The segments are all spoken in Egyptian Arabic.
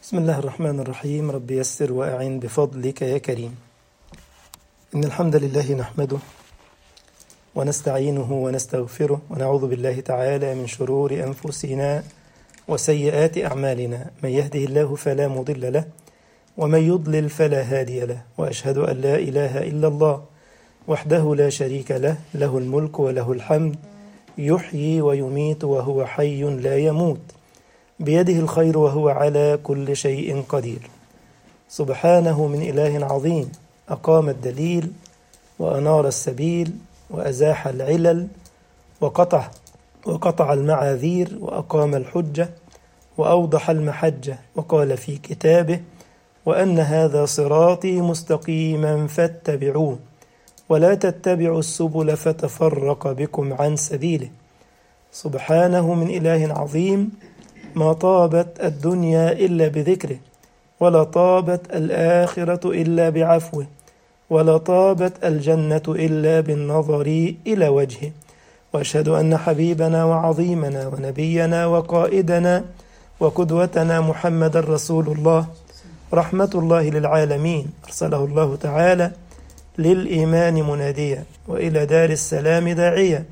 بسم الله الرحمن الرحيم رب يسر وأعن بفضلك يا كريم إن الحمد لله نحمده ونستعينه ونستغفره ونعوذ بالله تعالى من شرور أنفسنا وسيئات أعمالنا من يهده الله فلا مضل له ومن يضلل فلا هادي له وأشهد أن لا إله إلا الله وحده لا شريك له له الملك وله الحمد يحيي ويميت وهو حي لا يموت بيده الخير وهو على كل شيء قدير سبحانه من إله عظيم أقام الدليل وأنار السبيل وأزاح العلل وقطع وقطع المعاذير وأقام الحجة وأوضح المحجة وقال في كتابه وأن هذا صراطي مستقيما فاتبعوه ولا تتبعوا السبل فتفرق بكم عن سبيله سبحانه من إله عظيم ما طابت الدنيا إلا بذكره ولا طابت الآخرة إلا بعفوه ولا طابت الجنة إلا بالنظر إلى وجهه وأشهد أن حبيبنا وعظيمنا ونبينا وقائدنا وقدوتنا محمد رسول الله رحمة الله للعالمين أرسله الله تعالى للإيمان مناديا وإلى دار السلام داعيا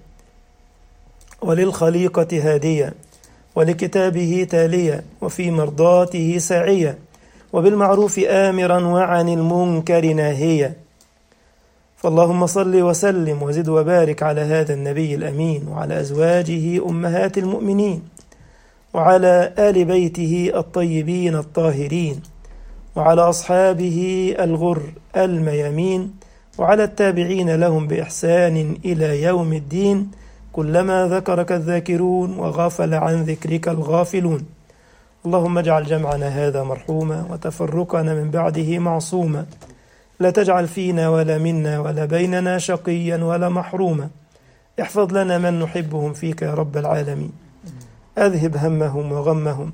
وللخليقة هاديا ولكتابه تاليا وفي مرضاته ساعيا وبالمعروف آمرا وعن المنكر ناهيا فاللهم صل وسلم وزد وبارك على هذا النبي الأمين وعلى أزواجه أمهات المؤمنين وعلى آل بيته الطيبين الطاهرين وعلى أصحابه الغر الميامين وعلى التابعين لهم بإحسان إلى يوم الدين كلما ذكرك الذاكرون وغفل عن ذكرك الغافلون اللهم اجعل جمعنا هذا مرحوما وتفرقنا من بعده معصوما لا تجعل فينا ولا منا ولا بيننا شقيا ولا محروما احفظ لنا من نحبهم فيك يا رب العالمين أذهب همهم وغمهم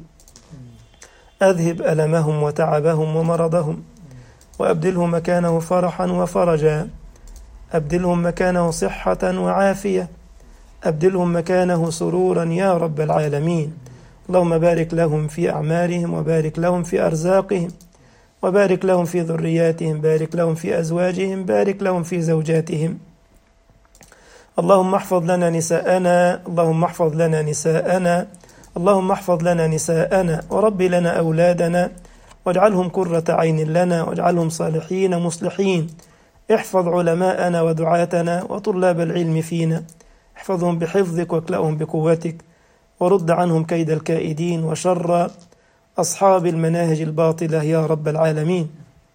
أذهب ألمهم وتعبهم ومرضهم وأبدله مكانه فرحا وفرجا أبدلهم مكانه صحة وعافية أبدلهم مكانه سرورا يا رب العالمين اللهم بارك لهم في أعمارهم وبارك لهم في أرزاقهم وبارك لهم في ذرياتهم بارك لهم في أزواجهم بارك لهم في زوجاتهم اللهم احفظ لنا نساءنا اللهم احفظ لنا نساءنا اللهم احفظ لنا نساءنا ورب لنا أولادنا واجعلهم قرة عين لنا واجعلهم صالحين مصلحين احفظ علماءنا ودعاتنا وطلاب العلم فينا احفظهم بحفظك واكلأهم بقوتك ورد عنهم كيد الكائدين وشر أصحاب المناهج الباطلة يا رب العالمين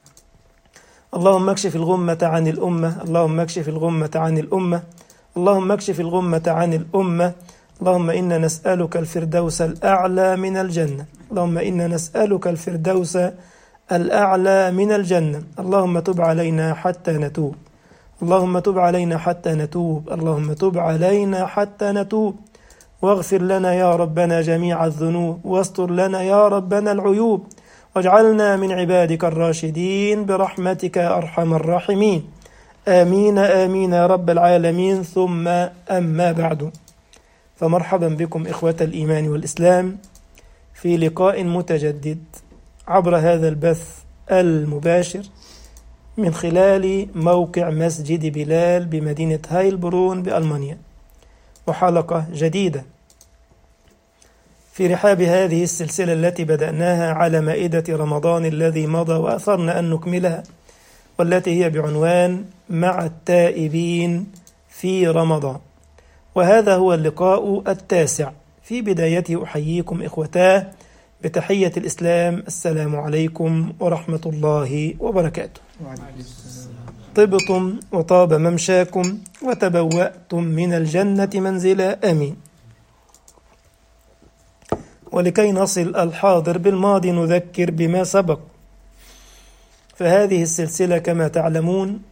اللهم اكشف الغمة عن الأمة اللهم اكشف الغمة عن الأمة اللهم اكشف الغمة عن الأمة اللهم إنا نسألك الفردوس الأعلى من الجنة اللهم إنا نسألك الفردوس الأعلى من الجنة اللهم تب علينا حتى نتوب اللهم تب علينا حتى نتوب اللهم تب علينا حتى نتوب واغفر لنا يا ربنا جميع الذنوب واستر لنا يا ربنا العيوب واجعلنا من عبادك الراشدين برحمتك يا أرحم الراحمين آمين آمين يا رب العالمين ثم أما بعد فمرحبا بكم إخوة الإيمان والإسلام في لقاء متجدد عبر هذا البث المباشر من خلال موقع مسجد بلال بمدينة هايلبرون بألمانيا وحلقة جديدة في رحاب هذه السلسلة التي بدأناها على مائدة رمضان الذي مضى وأثرنا أن نكملها والتي هي بعنوان مع التائبين في رمضان وهذا هو اللقاء التاسع في بدايته أحييكم إخوتاه بتحية الإسلام السلام عليكم ورحمة الله وبركاته طبتم وطاب ممشاكم وتبوأتم من الجنة منزلا آمين ولكي نصل الحاضر بالماضي نذكر بما سبق فهذه السلسلة كما تعلمون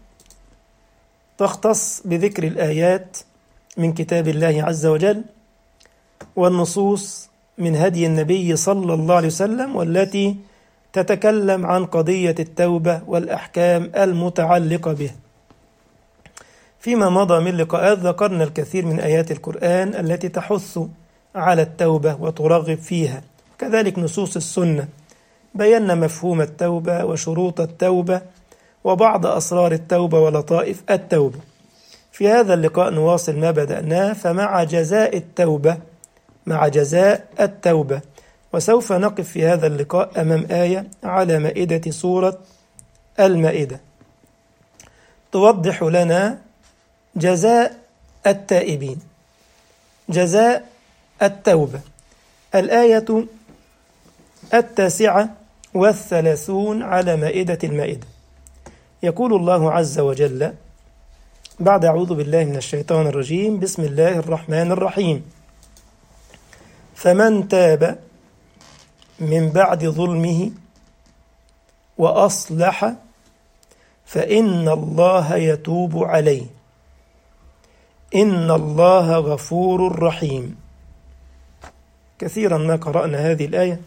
تختص بذكر الآيات من كتاب الله عز وجل والنصوص من هدي النبي صلى الله عليه وسلم والتي تتكلم عن قضية التوبة والأحكام المتعلقة به فيما مضى من لقاءات ذكرنا الكثير من آيات القرآن التي تحث على التوبة وترغب فيها كذلك نصوص السنة بينا مفهوم التوبة وشروط التوبة وبعض أسرار التوبة ولطائف التوبة في هذا اللقاء نواصل ما بدأناه فمع جزاء التوبة مع جزاء التوبة وسوف نقف في هذا اللقاء أمام آية على مائدة سورة المائدة توضح لنا جزاء التائبين جزاء التوبة الآية التاسعة والثلاثون على مائدة المائدة يقول الله عز وجل بعد أعوذ بالله من الشيطان الرجيم بسم الله الرحمن الرحيم فمن تاب من بعد ظلمه وأصلح فإن الله يتوب عليه إن الله غفور رحيم كثيرا ما قرأنا هذه الآية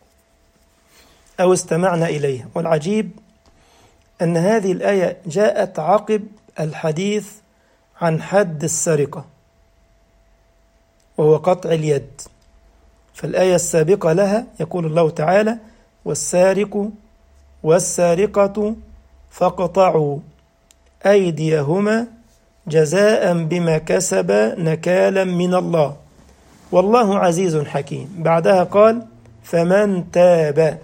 أو استمعنا إليها والعجيب أن هذه الآية جاءت عقب الحديث عن حد السرقة وهو قطع اليد فالآية السابقة لها يقول الله تعالى والسارق والسارقة فاقطعوا أيديهما جزاء بما كسب نكالا من الله والله عزيز حكيم بعدها قال فمن تاب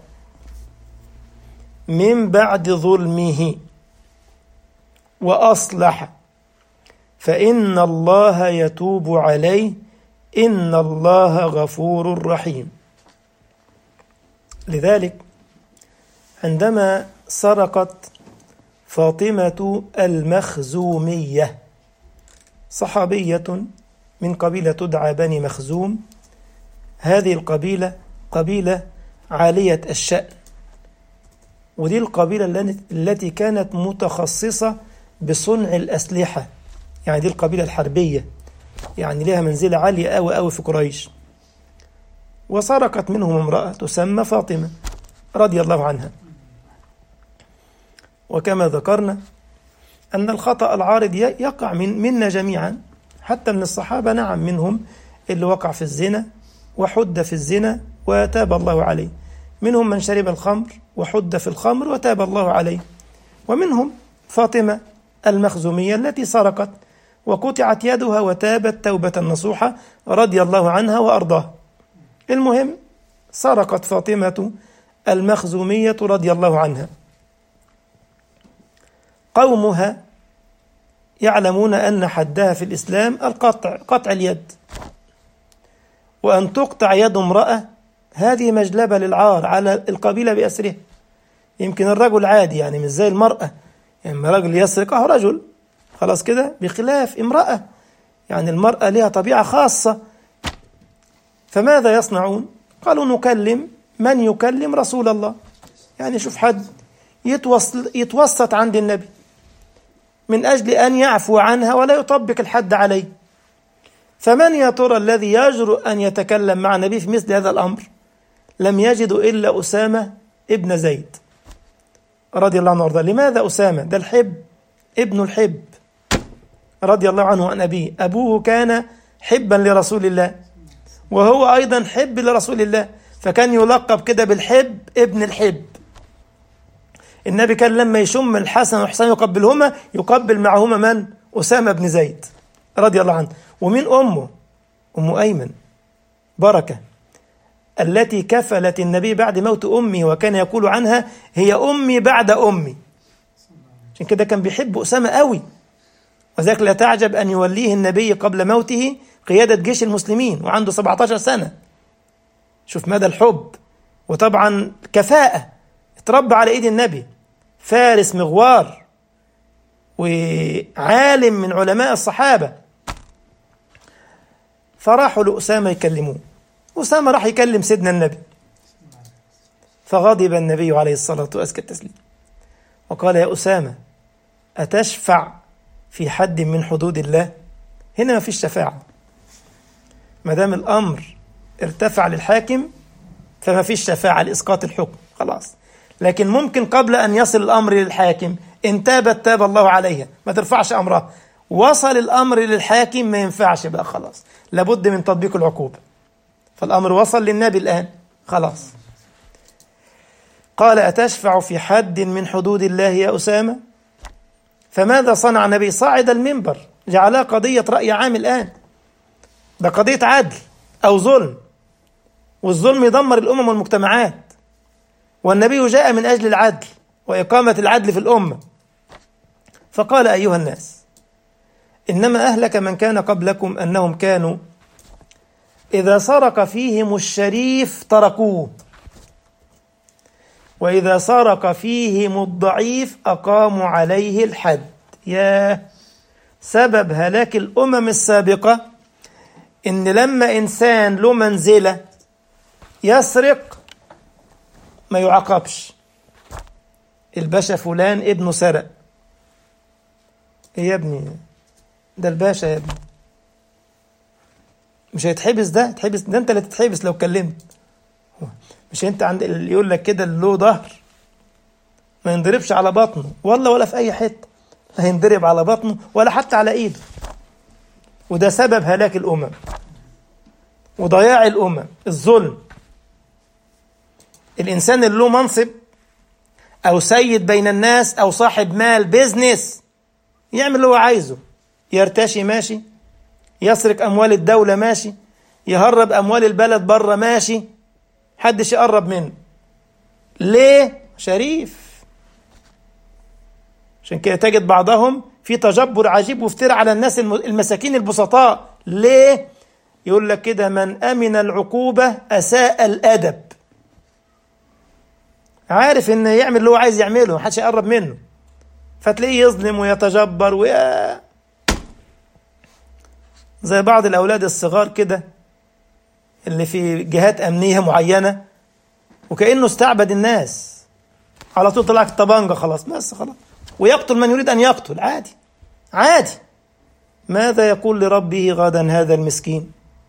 من بعد ظلمه وأصلح فإن الله يتوب عليه إن الله غفور رحيم لذلك عندما سرقت فاطمة المخزومية صحابية من قبيلة تدعى بني مخزوم هذه القبيلة قبيلة عالية الشأن ودي القبيلة التي كانت متخصصة بصنع الأسلحة يعني دي القبيلة الحربية يعني لها منزلة عالية أوي أوي في قريش وسرقت منهم امرأة تسمى فاطمة رضي الله عنها وكما ذكرنا أن الخطأ العارض يقع من منا جميعا حتى من الصحابة نعم منهم اللي وقع في الزنا وحد في الزنا وتاب الله عليه منهم من شرب الخمر وحد في الخمر وتاب الله عليه ومنهم فاطمة المخزومية التي سرقت وقطعت يدها وتابت توبة نصوحة رضي الله عنها وأرضاها المهم سرقت فاطمة المخزومية رضي الله عنها قومها يعلمون أن حدها في الإسلام القطع قطع اليد وأن تقطع يد امرأة هذه مجلبة للعار على القبيلة بأسرها يمكن الرجل عادي يعني مش زي المرأة يعني رجل يسرق أهو رجل خلاص كده بخلاف امرأة يعني المرأة لها طبيعة خاصة فماذا يصنعون قالوا نكلم من يكلم رسول الله يعني شوف حد يتوسط, يتوسط عند النبي من أجل أن يعفو عنها ولا يطبق الحد عليه فمن يا ترى الذي يجرؤ أن يتكلم مع النبي في مثل هذا الأمر لم يجدوا إلا أسامة ابن زيد رضي الله عنه وارضاه لماذا أسامة ده الحب ابن الحب رضي الله عنه عن أبيه أبوه كان حبا لرسول الله وهو أيضا حب لرسول الله فكان يلقب كده بالحب ابن الحب النبي كان لما يشم الحسن والحسين يقبلهما يقبل معهما من؟ أسامة بن زيد رضي الله عنه ومن أمه؟ أم أيمن بركة التي كفلت النبي بعد موت أمه وكان يقول عنها هي أمي بعد أمي عشان كده كان بيحب أسامة قوي وذلك لا تعجب أن يوليه النبي قبل موته قيادة جيش المسلمين وعنده 17 سنة شوف مدى الحب وطبعا كفاءة اتربى على ايد النبي فارس مغوار وعالم من علماء الصحابة فراحوا لأسامة يكلموه أسامة راح يكلم سيدنا النبي فغضب النبي عليه الصلاة وأزكى التسليم وقال يا أسامة أتشفع في حد من حدود الله هنا ما فيش شفاعة ما دام الأمر ارتفع للحاكم فما فيش شفاعة لإسقاط الحكم خلاص لكن ممكن قبل أن يصل الأمر للحاكم إن تابت تاب الله عليها ما ترفعش أمرها وصل الأمر للحاكم ما ينفعش بقى خلاص لابد من تطبيق العقوبة فالأمر وصل للنبي الآن خلاص قال أتشفع في حد من حدود الله يا أسامة فماذا صنع النبي صعد المنبر جعلها قضية رأي عام الآن ده قضية عدل أو ظلم والظلم يدمر الأمم والمجتمعات والنبي جاء من أجل العدل وإقامة العدل في الأمة فقال أيها الناس إنما أهلك من كان قبلكم أنهم كانوا إذا سرق فيهم الشريف تركوه وإذا سرق فيهم الضعيف أقاموا عليه الحد يا سبب هلاك الأمم السابقة إن لما إنسان له منزلة يسرق ما يعاقبش الباشا فلان ابنه سرق ايه يا ابني ده الباشا يا ابني مش هيتحبس ده تحبس ده انت اللي تتحبس لو اتكلمت مش انت عند اللي يقول لك كده اللي له ظهر ما ينضربش على بطنه والله ولا في اي حته لا هينضرب على بطنه ولا حتى على ايده وده سبب هلاك الامم وضياع الامم الظلم الانسان اللي له منصب او سيد بين الناس او صاحب مال بيزنس يعمل اللي هو عايزه يرتشي ماشي يسرق اموال الدوله ماشي يهرب اموال البلد بره ماشي حدش يقرب منه ليه شريف عشان كده تجد بعضهم في تجبر عجيب وافتراء على الناس المساكين البسطاء ليه يقول لك كده من امن العقوبه اساء الادب عارف ان يعمل اللي هو عايز يعمله محدش يقرب منه فتلاقيه يظلم ويتجبر ويا زي بعض الاولاد الصغار كده اللي في جهات امنيه معينه وكانه استعبد الناس على طول طلع الطبانجه خلاص بس خلاص ويقتل من يريد ان يقتل عادي عادي ماذا يقول لربه غدا هذا المسكين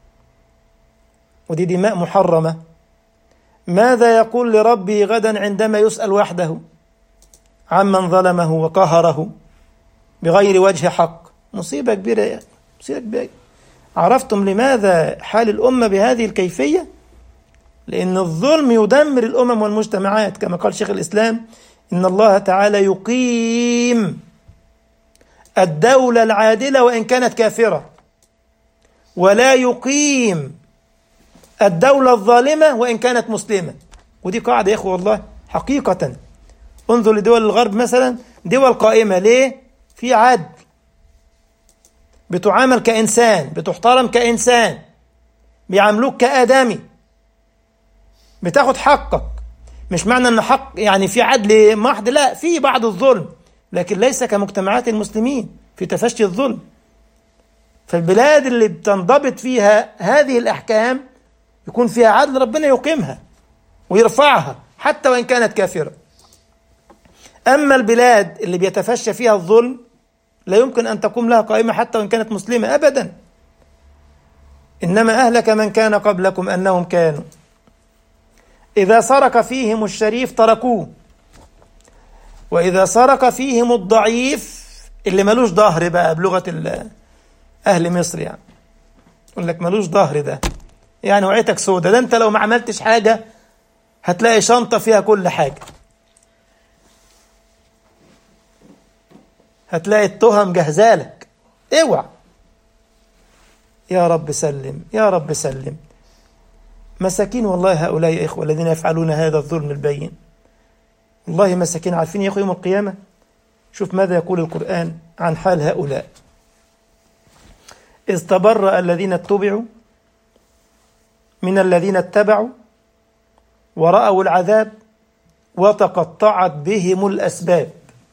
ودي دماء محرمه ماذا يقول لربه غدا عندما يسال وحده عمن ظلمه وقهره بغير وجه حق مصيبه كبيره يا مصيبه كبيره عرفتم لماذا حال الأمة بهذه الكيفية؟ لأن الظلم يدمر الأمم والمجتمعات كما قال شيخ الإسلام إن الله تعالى يقيم الدولة العادلة وإن كانت كافرة ولا يقيم الدولة الظالمة وإن كانت مسلمة ودي قاعدة يا إخوة والله حقيقة انظر لدول الغرب مثلا دول قائمة ليه؟ في عدل بتعامل كإنسان بتحترم كإنسان بيعاملوك كآدمي بتاخد حقك مش معنى ان حق يعني في عدل محض لا في بعض الظلم لكن ليس كمجتمعات المسلمين في تفشي الظلم فالبلاد اللي بتنضبط فيها هذه الأحكام يكون فيها عدل ربنا يقيمها ويرفعها حتى وإن كانت كافرة أما البلاد اللي بيتفشى فيها الظلم لا يمكن أن تقوم لها قائمة حتى وإن كانت مسلمة أبدا إنما أهلك من كان قبلكم أنهم كانوا إذا سرق فيهم الشريف تركوه وإذا سرق فيهم الضعيف اللي ملوش ظهر بقى بلغة أهل مصر يعني يقول لك ملوش ظهر ده يعني وعيتك سودة ده أنت لو ما عملتش حاجة هتلاقي شنطة فيها كل حاجة هتلاقي التهم جهزالك اوعى يا رب سلم يا رب سلم مساكين والله هؤلاء يا إخوة الذين يفعلون هذا الظلم البين والله مساكين عارفين يا إخوة يوم القيامة شوف ماذا يقول القرآن عن حال هؤلاء إذ تبرأ الذين اتبعوا من الذين اتبعوا ورأوا العذاب وتقطعت بهم الأسباب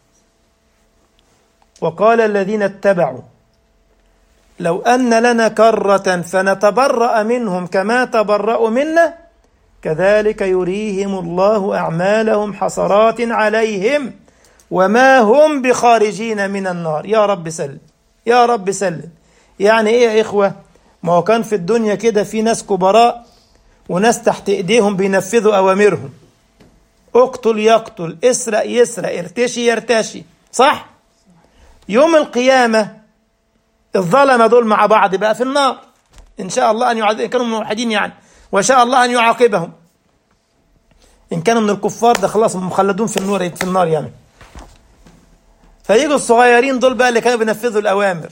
وقال الذين اتبعوا لو أن لنا كرة فنتبرأ منهم كما تبرأوا منا كذلك يريهم الله أعمالهم حسرات عليهم وما هم بخارجين من النار يا رب سلم يا رب سلم يعني ايه يا إخوة ما هو كان في الدنيا كده في ناس كبراء وناس تحت ايديهم بينفذوا أوامرهم اقتل يقتل اسرق يسرق ارتشي يرتشي صح يوم القيامة الظلمة دول مع بعض بقى في النار إن شاء الله أن يعذب كانوا موحدين يعني وشاء الله أن يعاقبهم إن كانوا من الكفار ده خلاص مخلدون في النور في النار يعني فيجوا الصغيرين دول بقى اللي كانوا بينفذوا الأوامر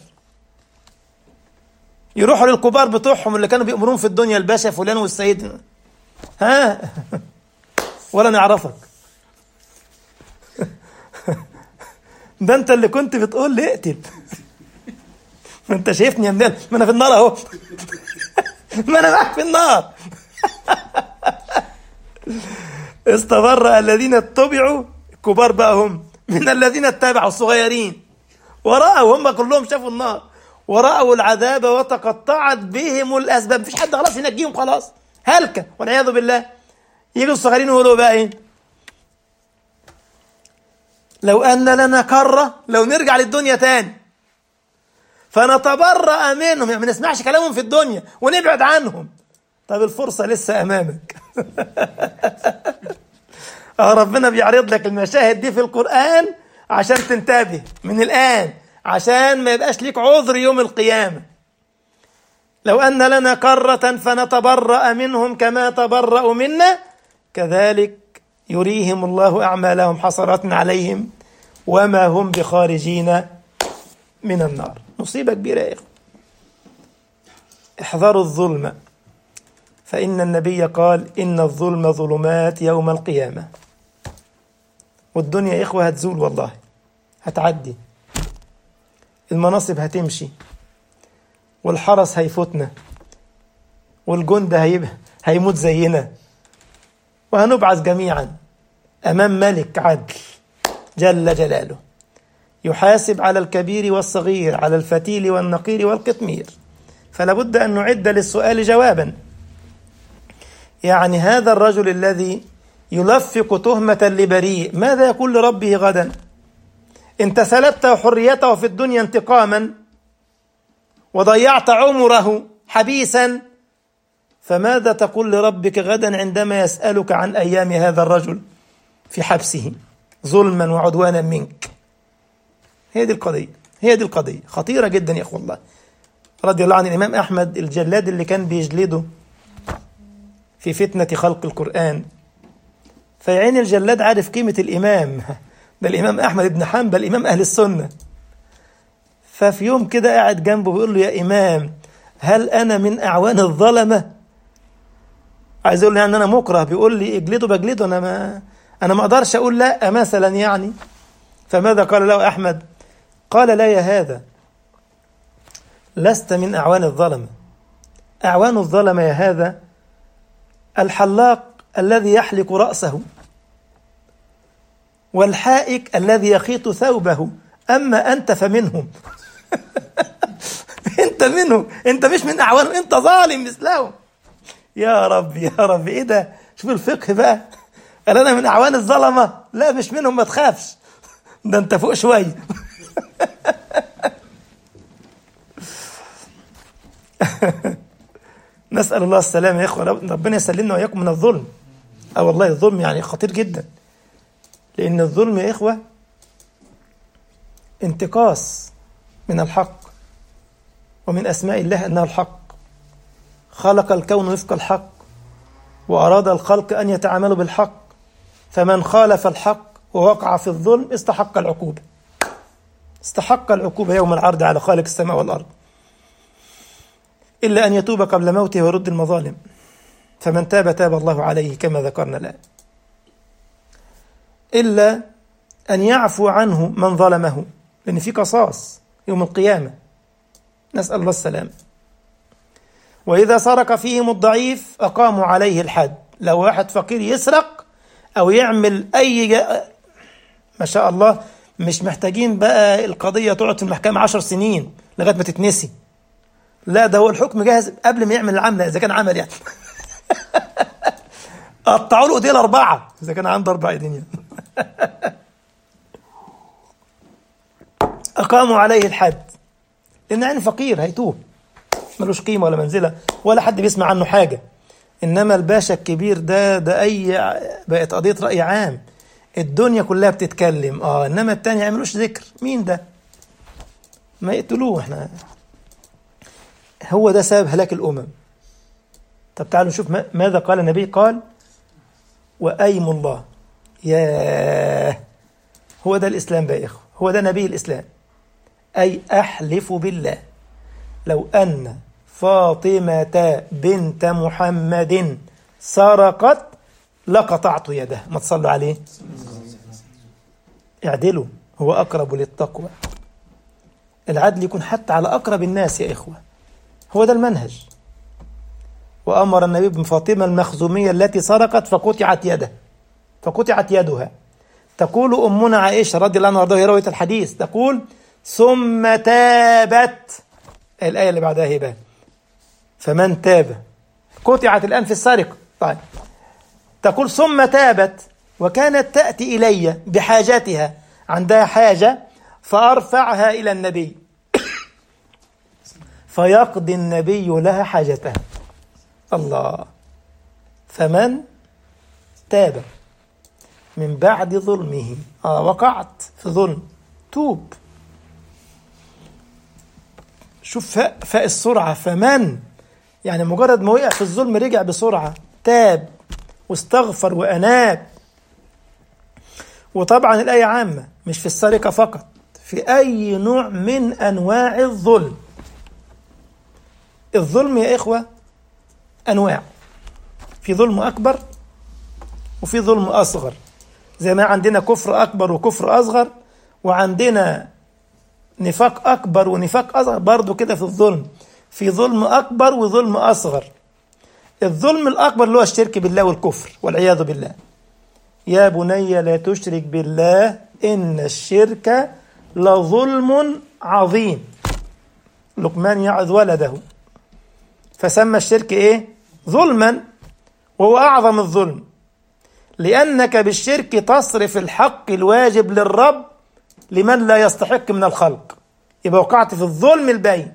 يروحوا للكبار بتوعهم اللي كانوا بيأمرون في الدنيا الباشا فلان والسيد ها ولا نعرفك ده انت اللي كنت بتقول لي اقتل ما انت شايفني يا منال ما انا في النار اهو ما انا معاك في النار استبرأ الذين اتبعوا كبار بقى هم من الذين اتبعوا الصغيرين ورأوا هم كلهم شافوا النار ورأوا العذاب وتقطعت بهم الأسباب مفيش حد خلاص ينجيهم خلاص هلكة والعياذ بالله يجوا الصغيرين يقولوا بقى ايه لو أن لنا كرة لو نرجع للدنيا تاني فنتبرأ منهم يعني ما نسمعش كلامهم في الدنيا ونبعد عنهم طب الفرصة لسه أمامك اه ربنا بيعرض لك المشاهد دي في القرآن عشان تنتبه من الآن عشان ما يبقاش ليك عذر يوم القيامة لو أن لنا كرة فنتبرأ منهم كما تبرأوا منا كذلك يريهم الله أعمالهم حسرات عليهم وما هم بخارجين من النار مصيبة كبيرة يا إخوة احذروا الظلم فإن النبي قال إن الظلم ظلمات يوم القيامة والدنيا يا إخوة هتزول والله هتعدي المناصب هتمشي والحرس هيفوتنا والجند هيبقى هيموت زينا وهنبعث جميعا أمام ملك عدل جل جلاله يحاسب على الكبير والصغير على الفتيل والنقير والقطمير فلا بد أن نعد للسؤال جوابا يعني هذا الرجل الذي يلفق تهمة لبريء ماذا يقول لربه غدا انت سلبت حريته في الدنيا انتقاما وضيعت عمره حبيسا فماذا تقول لربك غدا عندما يسألك عن أيام هذا الرجل في حبسه ظلما وعدوانا منك هي دي القضية هي دي القضية خطيرة جدا يا أخو الله رضي الله عن الإمام أحمد الجلاد اللي كان بيجلده في فتنة خلق القرآن فيعين الجلاد عارف قيمة الإمام ده الإمام أحمد بن حنبل إمام أهل السنة ففي يوم كده قاعد جنبه بيقول له يا إمام هل أنا من أعوان الظلمة عايز يقول لي يعني أنا مكره بيقول لي اجلده بجلده أنا ما أنا ما أقدرش أقول لا مثلا يعني فماذا قال له أحمد قال لا يا هذا لست من أعوان الظلمة أعوان الظلمة يا هذا الحلاق الذي يحلق رأسه والحائك الذي يخيط ثوبه أما أنت فمنهم أنت منهم أنت مش من أعوانهم أنت ظالم مثلهم يا رب يا رب إيه ده شوف الفقه بقى قال أنا من أعوان الظلمة لا مش منهم ما تخافش ده أنت فوق شوية نسأل الله السلامة يا إخوة ربنا يسلمنا وإياكم من الظلم أه والله الظلم يعني خطير جدا لأن الظلم يا إخوة انتقاص من الحق ومن أسماء الله أنه الحق خلق الكون وفق الحق وأراد الخلق أن يتعاملوا بالحق فمن خالف الحق ووقع في الظلم استحق العقوبة استحق العقوبة يوم العرض على خالق السماء والأرض إلا أن يتوب قبل موته ويرد المظالم فمن تاب تاب الله عليه كما ذكرنا الآن إلا أن يعفو عنه من ظلمه لأن في قصاص يوم القيامة نسأل الله السلام وإذا سرق فيهم الضعيف أقاموا عليه الحد لو واحد فقير يسرق أو يعمل أي جاء ما شاء الله مش محتاجين بقى القضية تقعد في المحكمة عشر سنين لغاية ما تتنسي لا ده هو الحكم جاهز قبل ما يعمل العملة إذا كان عمل يعني قطعوا له ايديه الأربعة إذا كان عنده أربع ايدين يعني أقاموا عليه الحد لأن يعني فقير هيتوه ملوش قيمة ولا منزلة ولا حد بيسمع عنه حاجة إنما الباشا الكبير ده ده أي بقت قضية رأي عام الدنيا كلها بتتكلم اه انما التاني يعملوش ذكر مين ده ما يقتلوه احنا هو ده سبب هلاك الامم طب تعالوا نشوف ماذا قال النبي قال وأيم الله ياه هو ده الإسلام بقى يا إخوة هو ده نبي الإسلام أي أحلف بالله لو أن فاطمة بنت محمد سرقت لقطعت يده ما تصلوا عليه اعدلوا هو أقرب للتقوى العدل يكون حتى على أقرب الناس يا إخوة هو ده المنهج وأمر النبي بفاطمة المخزومية التي سرقت فقطعت يده فقطعت يدها تقول أمنا عائشة رضي الله عنها وارضاها رواية الحديث تقول ثم تابت الآية اللي بعدها هي بقى فمن تاب قطعت الآن في السرقة طيب تقول ثم تابت وكانت تأتي إلي بحاجتها عندها حاجة فأرفعها إلى النبي فيقضي النبي لها حاجتها الله فمن تاب من بعد ظلمه آه وقعت في ظلم توب شوف فاء, فاء السرعة فمن يعني مجرد ما وقع في الظلم رجع بسرعة تاب واستغفر وأناب وطبعا الآية عامة مش في السرقة فقط في أي نوع من أنواع الظلم الظلم يا إخوة أنواع في ظلم أكبر وفي ظلم أصغر زي ما عندنا كفر أكبر وكفر أصغر وعندنا نفاق أكبر ونفاق أصغر برضو كده في الظلم في ظلم أكبر وظلم أصغر الظلم الأكبر اللي هو الشرك بالله والكفر والعياذ بالله يا بني لا تشرك بالله إن الشرك لظلم عظيم لقمان يعظ ولده فسمى الشرك إيه ظلما وهو أعظم الظلم لأنك بالشرك تصرف الحق الواجب للرب لمن لا يستحق من الخلق يبقى وقعت في الظلم البين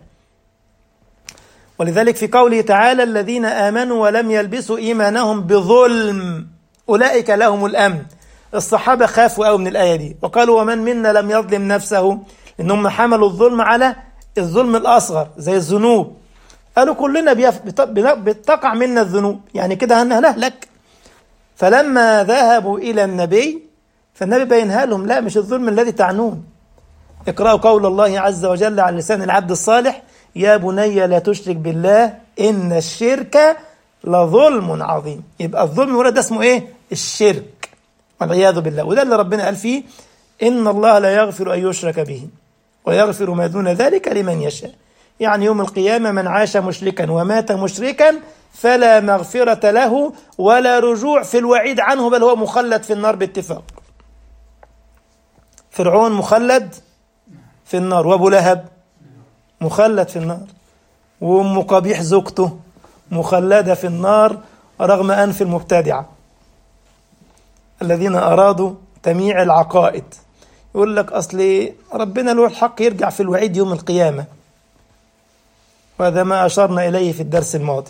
ولذلك في قوله تعالى الذين آمنوا ولم يلبسوا إيمانهم بظلم أولئك لهم الأمن الصحابة خافوا قوي من الآية دي وقالوا ومن منا لم يظلم نفسه إنهم حملوا الظلم على الظلم الأصغر زي الذنوب قالوا كلنا بيف... بتقع منا الذنوب يعني كده هنهلك فلما ذهبوا إلى النبي فالنبي بينها لهم لا مش الظلم الذي تعنون اقرأوا قول الله عز وجل على لسان العبد الصالح يا بني لا تشرك بالله إن الشرك لظلم عظيم يبقى الظلم هنا ده اسمه إيه الشرك والعياذ بالله وده اللي ربنا قال فيه إن الله لا يغفر أن يشرك به ويغفر ما دون ذلك لمن يشاء يعني يوم القيامة من عاش مشركا ومات مشركا فلا مغفرة له ولا رجوع في الوعيد عنه بل هو مخلد في النار باتفاق فرعون مخلد في النار وابو لهب مخلد في النار وام قبيح زوجته مخلده في النار رغم انف المبتدعه الذين ارادوا تمييع العقائد يقول لك اصل ربنا له الحق يرجع في الوعيد يوم القيامه وهذا ما اشرنا اليه في الدرس الماضي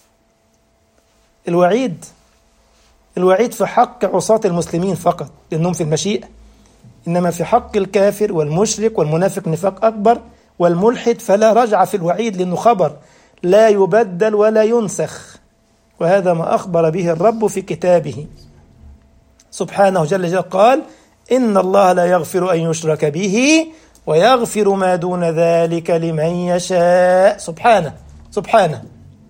الوعيد الوعيد في حق عصاة المسلمين فقط لأنهم في المشيئة إنما في حق الكافر والمشرك والمنافق نفاق أكبر والملحد فلا رجع في الوعيد لأنه خبر لا يبدل ولا ينسخ وهذا ما أخبر به الرب في كتابه سبحانه جل جلاله قال إن الله لا يغفر أن يشرك به ويغفر ما دون ذلك لمن يشاء سبحانه سبحانه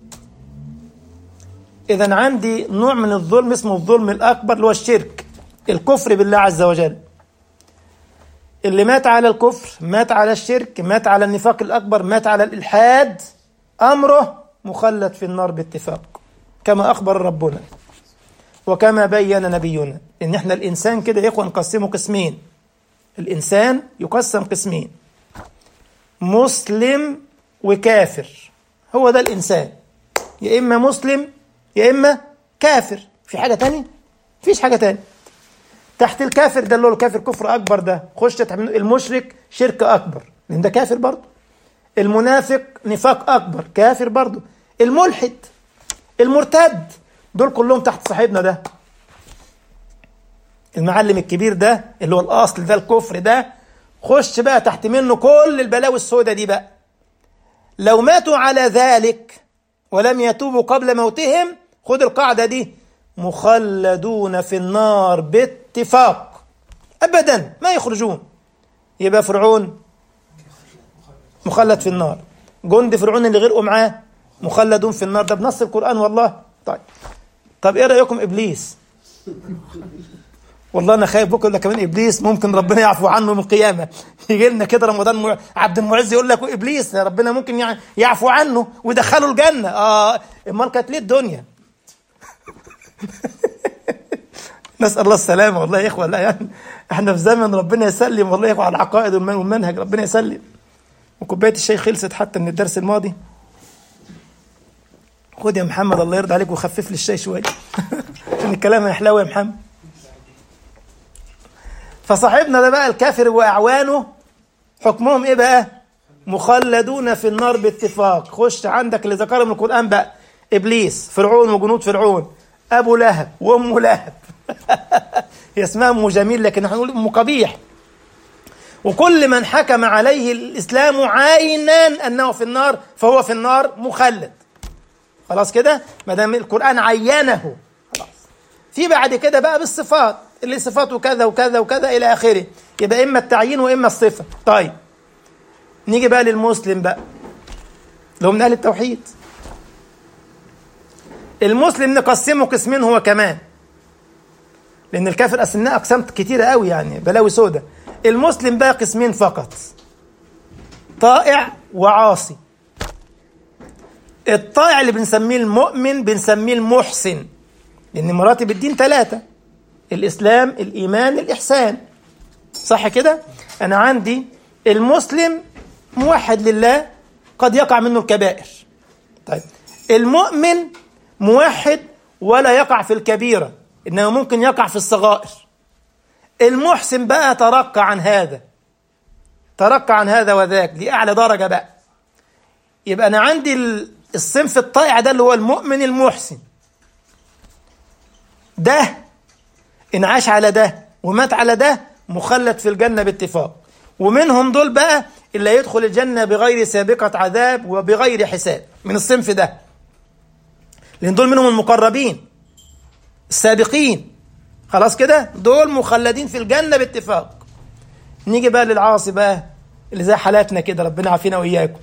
إذا عندي نوع من الظلم اسمه الظلم الأكبر اللي هو الشرك الكفر بالله عز وجل اللي مات على الكفر مات على الشرك مات على النفاق الأكبر مات على الإلحاد أمره مخلد في النار باتفاق كما أخبر ربنا وكما بين نبينا إن إحنا الإنسان كده يا إخوة نقسمه قسمين الإنسان يقسم قسمين مسلم وكافر هو ده الإنسان يا إما مسلم يا إما كافر في حاجة تانية فيش حاجة تانية تحت الكافر ده اللي هو الكافر كفر أكبر ده خش تحت المشرك شرك أكبر لأن ده كافر برضه المنافق نفاق أكبر كافر برضه الملحد المرتد دول كلهم تحت صاحبنا ده المعلم الكبير ده اللي هو الأصل ده الكفر ده خش بقى تحت منه كل البلاوي السوداء دي بقى لو ماتوا على ذلك ولم يتوبوا قبل موتهم خد القاعدة دي مخلدون في النار باتفاق أبدا ما يخرجون يبقى فرعون مخلد في النار جند فرعون اللي غرقوا معاه مخلدون في النار ده بنص القرآن والله طيب طب ايه رأيكم إبليس والله انا خايف بكره كمان ابليس ممكن ربنا يعفو عنه من القيامه يجي لنا كده رمضان مع... عبد المعز يقول لك ابليس ربنا ممكن يعني يعفو عنه ويدخله الجنه اه امال كانت ليه الدنيا نسال الله السلامه والله يا اخوه لا يعني احنا في زمن ربنا يسلم والله يا اخوه على العقائد والمنهج ربنا يسلم وكوبايه الشاي خلصت حتى من الدرس الماضي خد يا محمد الله يرضى عليك وخفف لي الشاي شويه عشان الكلام يحلو يا محمد فصاحبنا ده بقى الكافر واعوانه حكمهم ايه بقى مخلدون في النار باتفاق خش عندك اللي ذكره من القران بقى ابليس فرعون وجنود فرعون ابو لهب وام لهب هي اسمها ام جميل لكن احنا نقول ام قبيح وكل من حكم عليه الاسلام عينا انه في النار فهو في النار مخلد خلاص كده ما دام القران عينه خلاص في بعد كده بقى بالصفات اللي صفاته كذا وكذا وكذا الى اخره يبقى اما التعيين واما الصفه طيب نيجي بقى للمسلم بقى اللي هو من اهل التوحيد المسلم نقسمه قسمين هو كمان لان الكافر قسمناه اقسام كتيره قوي يعني بلاوي سودة المسلم بقى قسمين فقط طائع وعاصي الطائع اللي بنسميه المؤمن بنسميه المحسن لان مراتب الدين ثلاثه الإسلام الإيمان الإحسان صح كده أنا عندي المسلم موحد لله قد يقع منه الكبائر طيب المؤمن موحد ولا يقع في الكبيرة إنه ممكن يقع في الصغائر المحسن بقى ترقى عن هذا ترقى عن هذا وذاك دي أعلى درجة بقى يبقى أنا عندي الصنف الطائع ده اللي هو المؤمن المحسن ده إن عاش على ده ومات على ده مخلد في الجنة باتفاق ومنهم دول بقى اللي يدخل الجنة بغير سابقة عذاب وبغير حساب من الصنف ده لأن دول منهم المقربين السابقين خلاص كده دول مخلدين في الجنة باتفاق نيجي بقى للعاصي بقى اللي زي حالاتنا كده ربنا عافينا وإياكم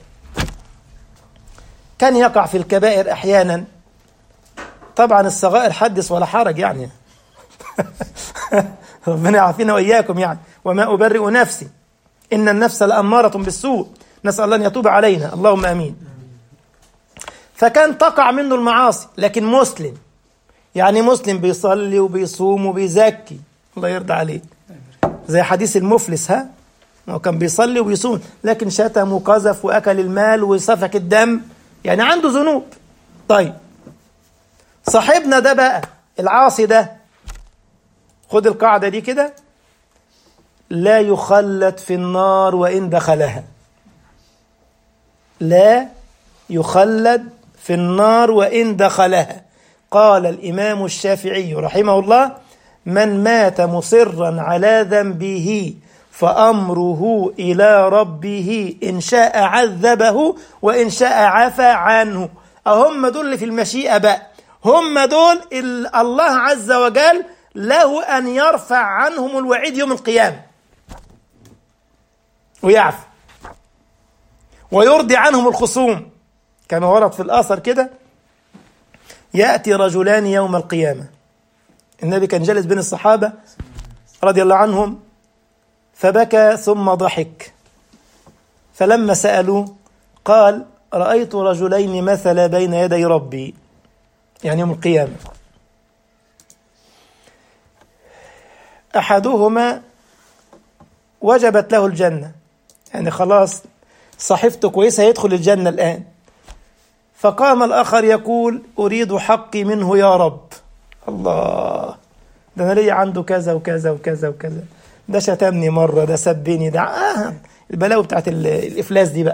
كان يقع في الكبائر أحيانا طبعا الصغائر حدث ولا حرج يعني ربنا يعافينا واياكم يعني وما ابرئ نفسي ان النفس لاماره بالسوء نسال الله ان يتوب علينا اللهم امين فكان تقع منه المعاصي لكن مسلم يعني مسلم بيصلي وبيصوم وبيزكي الله يرضى عليه زي حديث المفلس ها هو كان بيصلي وبيصوم لكن شتم وقذف واكل المال وسفك الدم يعني عنده ذنوب طيب صاحبنا ده بقى العاصي ده خد القاعدة دي كده لا يخلد في النار وإن دخلها لا يخلد في النار وإن دخلها قال الإمام الشافعي رحمه الله من مات مصرا على ذنبه فأمره إلى ربه إن شاء عذبه وإن شاء عفى عنه أهم دول اللي في المشيئة بقى هم دول الله عز وجل له أن يرفع عنهم الوعيد يوم القيامة ويعفو ويرضي عنهم الخصوم كما ورد في الآثر كده يأتي رجلان يوم القيامة النبي كان جالس بين الصحابة رضي الله عنهم فبكى ثم ضحك فلما سألوه قال رأيت رجلين مثلا بين يدي ربي يعني يوم القيامة أحدهما وجبت له الجنة يعني خلاص صحيفته كويسة يدخل الجنة الآن فقام الآخر يقول أريد حقي منه يا رب الله ده أنا ليا عنده كذا وكذا وكذا وكذا ده شتمني مرة ده سبني ده آه البلاوي بتاعت الإفلاس دي بقى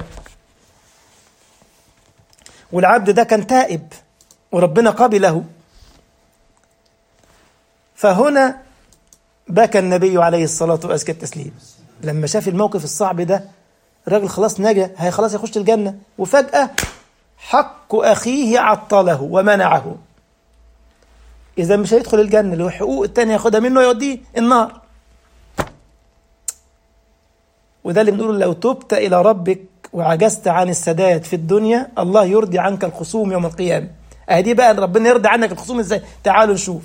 والعبد ده كان تائب وربنا قبله فهنا بكى النبي عليه الصلاة وأزكى التسليم لما شاف الموقف الصعب ده الراجل خلاص نجا هي خلاص يخش الجنة وفجأة حق أخيه عطله ومنعه إذا مش هيدخل الجنة اللي هو حقوق التاني ياخدها منه يوديه النار وده اللي بنقوله لو تبت إلى ربك وعجزت عن السداد في الدنيا الله يرضي عنك الخصوم يوم القيامة أهدي بقى ربنا يرضي عنك الخصوم إزاي تعالوا نشوف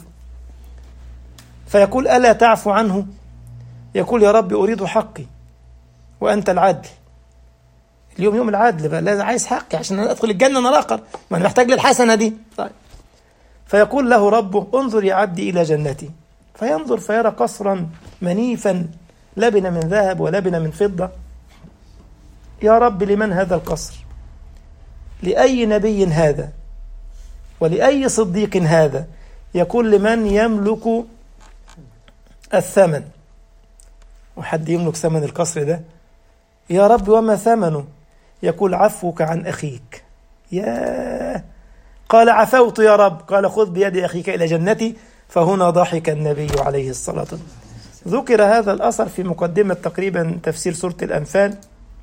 فيقول ألا تعفو عنه يقول يا رب أريد حقي وأنت العدل اليوم يوم العدل بقى لازم عايز حقي عشان أنا أدخل الجنة أنا الآخر ما أنا محتاج للحسنة دي طيب فيقول له ربه انظر يا عبدي إلى جنتي فينظر فيرى قصرا منيفا لبن من ذهب ولبن من فضة يا رب لمن هذا القصر لأي نبي هذا ولأي صديق هذا يقول لمن يملك الثمن وحد يملك ثمن القصر ده يا رب وما ثمنه يقول عفوك عن أخيك يا قال عفوت يا رب قال خذ بيد أخيك إلى جنتي فهنا ضحك النبي عليه الصلاة والسلام ذكر هذا الأثر في مقدمة تقريبا تفسير سورة الأنفال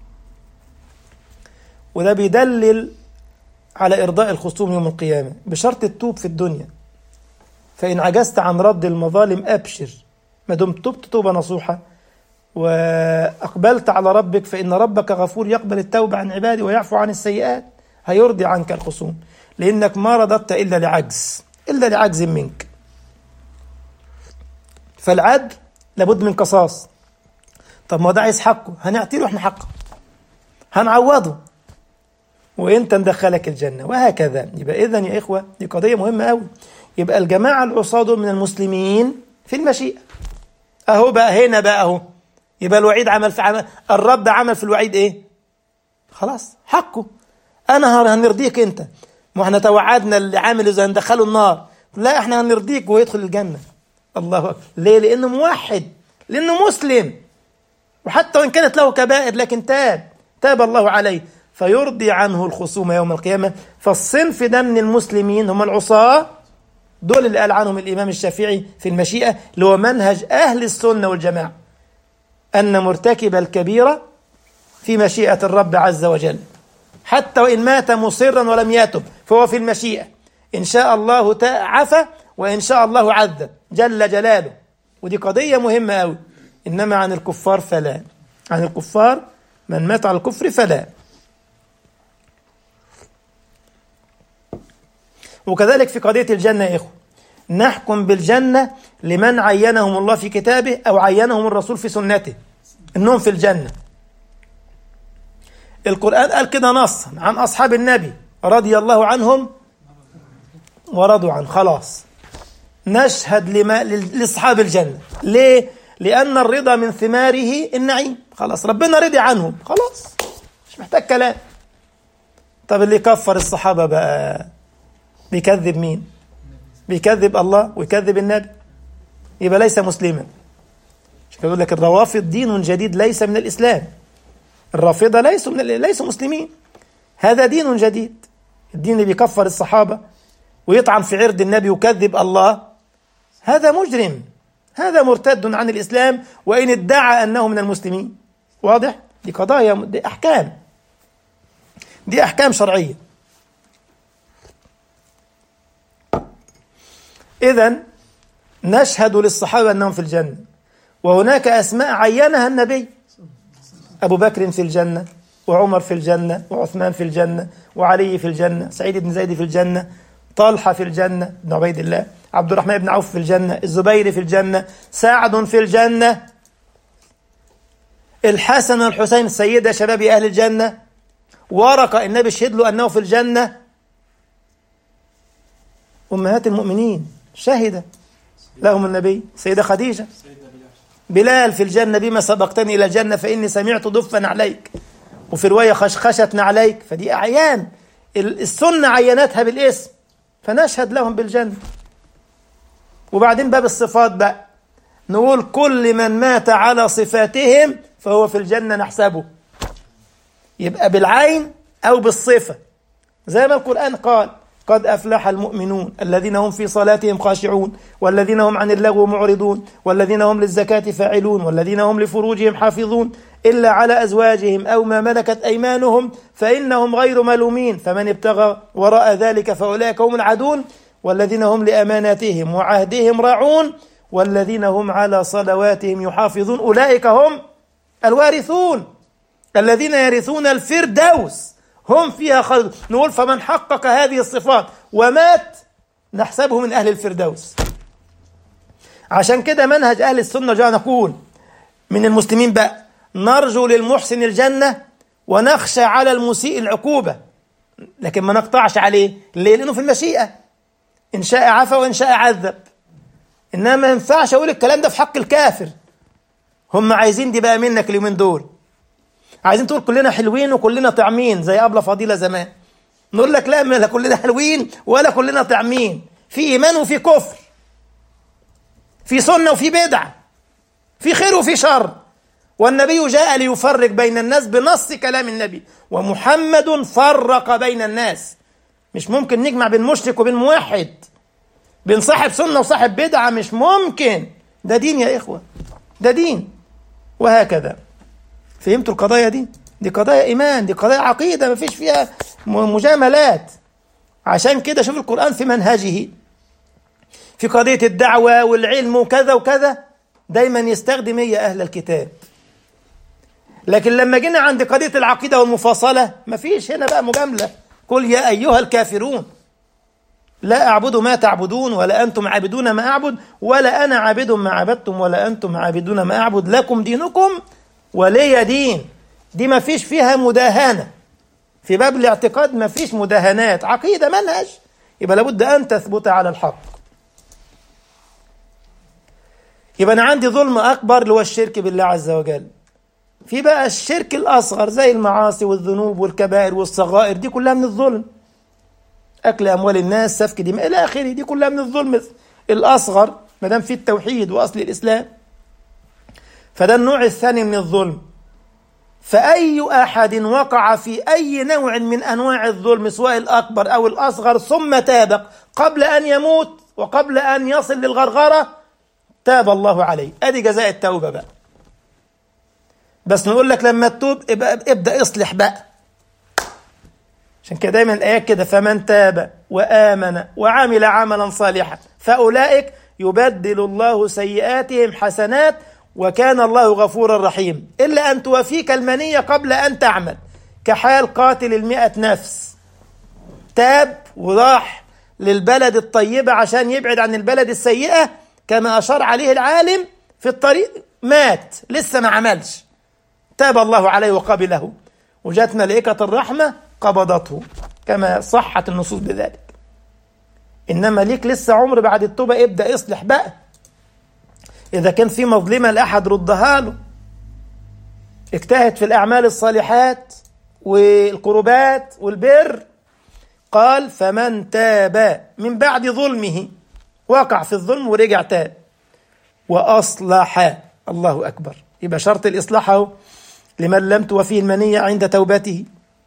وده بيدلل على إرضاء الخصوم يوم القيامة بشرط التوب في الدنيا فإن عجزت عن رد المظالم أبشر ما دمت تبت توبة نصوحة وأقبلت على ربك فإن ربك غفور يقبل التوبة عن عباده ويعفو عن السيئات هيرضي عنك الخصوم لأنك ما رددت إلا لعجز إلا لعجز منك فالعدل لابد من قصاص طب ما ده عايز حقه هنعطي له احنا حقه هنعوضه وانت ندخلك الجنه وهكذا يبقى اذا يا اخوه دي قضيه مهمه قوي يبقى الجماعه العصاه دول من المسلمين في المشيئه اهو بقى هنا بقى اهو يبقى الوعيد عمل في عمل الرب عمل في الوعيد ايه خلاص حقه انا هنرضيك انت ما احنا توعدنا اللي عامل اذا هندخله النار لا احنا هنرضيك ويدخل الجنه الله أكبر ليه لانه موحد لانه مسلم وحتى وان كانت له كبائر لكن تاب تاب الله عليه فيرضي عنه الخصوم يوم القيامة فالصنف ده من المسلمين هم العصاة دول اللي قال عنهم الإمام الشافعي في المشيئة اللي هو منهج أهل السنة والجماعة أن مرتكب الكبيرة في مشيئة الرب عز وجل حتى وإن مات مصرا ولم يتب فهو في المشيئة إن شاء الله عفى وإن شاء الله عذب جل جلاله ودي قضية مهمة أوي إنما عن الكفار فلا عن الكفار من مات على الكفر فلا وكذلك في قضية الجنة يا إخوة نحكم بالجنة لمن عينهم الله في كتابه أو عينهم الرسول في سنته إنهم في الجنة القرآن قال كده نصا عن أصحاب النبي رضي الله عنهم ورضوا عنه خلاص نشهد لما لأصحاب الجنة ليه؟ لأن الرضا من ثماره النعيم خلاص ربنا رضي عنهم خلاص مش محتاج كلام طب اللي كفر الصحابة بقى بيكذب مين بيكذب الله ويكذب النبي يبقى ليس مسلما عشان يقول لك الروافض دين جديد ليس من الإسلام الرافضة ليسوا من ليسوا مسلمين هذا دين جديد الدين اللي بيكفر الصحابة ويطعن في عرض النبي ويكذب الله هذا مجرم هذا مرتد عن الإسلام وإن ادعى أنه من المسلمين واضح؟ دي قضايا دي أحكام دي أحكام شرعية إذا نشهد للصحابة أنهم في الجنة وهناك أسماء عينها النبي أبو بكر في الجنة وعمر في الجنة وعثمان في الجنة وعلي في الجنة سعيد بن زيد في الجنة طلحة في الجنة بن عبيد الله عبد الرحمن بن عوف في الجنة الزبير في الجنة سعد في الجنة الحسن والحسين السيدة شباب أهل الجنة ورقة النبي شهد له أنه في الجنة أمهات المؤمنين شهد لهم النبي سيدة خديجة بلال في الجنة بما سبقتني إلى الجنة فإني سمعت ضفا عليك وفي رواية خشخشة عليك فدي أعيان السنة عينتها بالاسم فنشهد لهم بالجنة وبعدين باب الصفات بقى نقول كل من مات على صفاتهم فهو في الجنة نحسبه يبقى بالعين أو بالصفة زي ما القرآن قال قد أفلح المؤمنون الذين هم في صلاتهم خاشعون والذين هم عن اللغو معرضون والذين هم للزكاة فاعلون والذين هم لفروجهم حافظون إلا على أزواجهم أو ما ملكت أيمانهم فإنهم غير ملومين فمن ابتغى وراء ذلك فأولئك هم العدون والذين هم لأماناتهم وعهدهم راعون والذين هم على صلواتهم يحافظون أولئك هم الوارثون الذين يرثون الفردوس هم فيها خالدون نقول فمن حقق هذه الصفات ومات نحسبه من أهل الفردوس عشان كده منهج أهل السنة جاء نقول من المسلمين بقى نرجو للمحسن الجنة ونخشى على المسيء العقوبة لكن ما نقطعش عليه ليه؟ لأنه في المشيئة إن شاء عفى وإن شاء عذب إنما ما ينفعش أقول الكلام ده في حق الكافر هم عايزين دي بقى منك اليومين دول عايزين تقول كلنا حلوين وكلنا طعمين زي أبلة فضيلة زمان نقول لك لا لا كلنا حلوين ولا كلنا طعمين في إيمان وفي كفر في سنة وفي بدعة في خير وفي شر والنبي جاء ليفرق بين الناس بنص كلام النبي ومحمد فرق بين الناس مش ممكن نجمع بين مشرك وبين موحد بين صاحب سنة وصاحب بدعة مش ممكن ده دين يا إخوة ده دين وهكذا فهمتوا القضايا دي دي قضايا إيمان دي قضايا عقيدة ما فيش فيها مجاملات عشان كده شوف القرآن في منهجه في قضية الدعوة والعلم وكذا وكذا دايما يستخدم هي أهل الكتاب لكن لما جينا عند قضية العقيدة والمفاصلة مفيش هنا بقى مجاملة قل يا أيها الكافرون لا أعبد ما تعبدون ولا أنتم عابدون ما أعبد ولا أنا عابد ما عبدتم ولا أنتم عابدون ما أعبد لكم دينكم ولي دين دي ما فيش فيها مداهنة في باب الاعتقاد ما فيش مداهنات عقيدة منهج يبقى لابد أن تثبت على الحق يبقى أنا عندي ظلم أكبر اللي هو الشرك بالله عز وجل في بقى الشرك الأصغر زي المعاصي والذنوب والكبائر والصغائر دي كلها من الظلم أكل أموال الناس سفك دماء إلى آخره دي كلها من الظلم الأصغر ما دام في التوحيد وأصل الإسلام فده النوع الثاني من الظلم فأي أحد وقع في أي نوع من أنواع الظلم سواء الأكبر أو الأصغر ثم تاب قبل أن يموت وقبل أن يصل للغرغرة تاب الله عليه أدي جزاء التوبة بقى بس نقول لك لما تتوب ابدأ اصلح بقى عشان كده دايما الآيات كده فمن تاب وآمن وعمل عملا صالحا فأولئك يبدل الله سيئاتهم حسنات وكان الله غفورا رحيم إلا أن توفيك المنية قبل أن تعمل كحال قاتل المئة نفس تاب وراح للبلد الطيبة عشان يبعد عن البلد السيئة كما أشار عليه العالم في الطريق مات لسه ما عملش تاب الله عليه وقبله وجاءت ملائكة الرحمة قبضته كما صحت النصوص بذلك إنما ليك لسه عمر بعد التوبة ابدأ اصلح بقى إذا كان في مظلمة لأحد ردها له اجتهد في الأعمال الصالحات والقربات والبر قال فمن تاب من بعد ظلمه وقع في الظلم ورجع تاب وأصلح الله أكبر يبقى شرط الإصلاح أهو لمن لم توفيه المنية عند توبته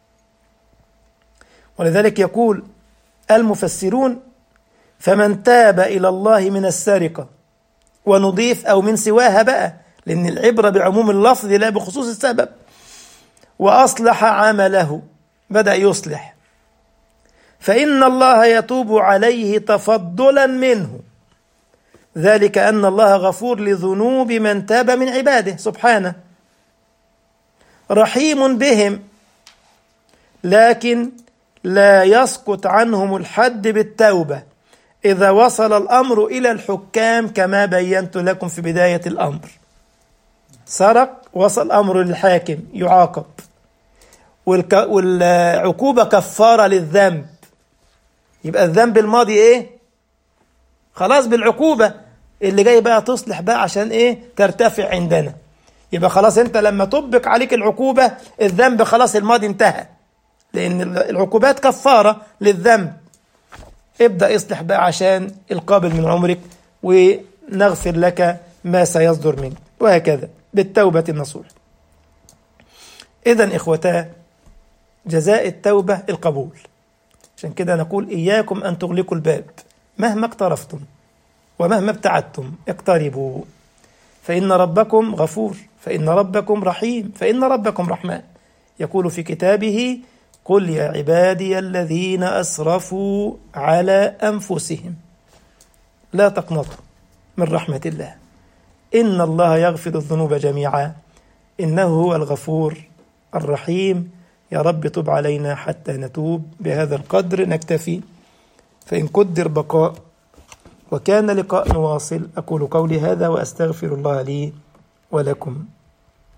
ولذلك يقول المفسرون فمن تاب إلى الله من السرقة ونضيف أو من سواها بقى لأن العبرة بعموم اللفظ لا بخصوص السبب وأصلح عمله بدأ يصلح فإن الله يتوب عليه تفضلا منه ذلك أن الله غفور لذنوب من تاب من عباده سبحانه رحيم بهم لكن لا يسقط عنهم الحد بالتوبة إذا وصل الأمر إلى الحكام كما بينت لكم في بداية الأمر سرق وصل أمر للحاكم يعاقب والك... والعقوبة كفارة للذنب يبقى الذنب الماضي إيه خلاص بالعقوبة اللي جاي بقى تصلح بقى عشان إيه ترتفع عندنا يبقى خلاص أنت لما طبق عليك العقوبة الذنب خلاص الماضي انتهى لأن العقوبات كفارة للذنب ابدأ اصلح بقى عشان القابل من عمرك ونغفر لك ما سيصدر منك وهكذا بالتوبة النصوح إذا إخوتاه جزاء التوبة القبول عشان كده نقول إياكم أن تغلقوا الباب مهما اقترفتم ومهما ابتعدتم اقتربوا فإن ربكم غفور فإن ربكم رحيم فإن ربكم رحمن يقول في كتابه قل يا عبادي الذين أسرفوا على أنفسهم لا تقنطوا من رحمة الله إن الله يغفر الذنوب جميعا إنه هو الغفور الرحيم يا رب تب علينا حتى نتوب بهذا القدر نكتفي فإن قدر بقاء وكان لقاء واصل أقول قولي هذا وأستغفر الله لي ولكم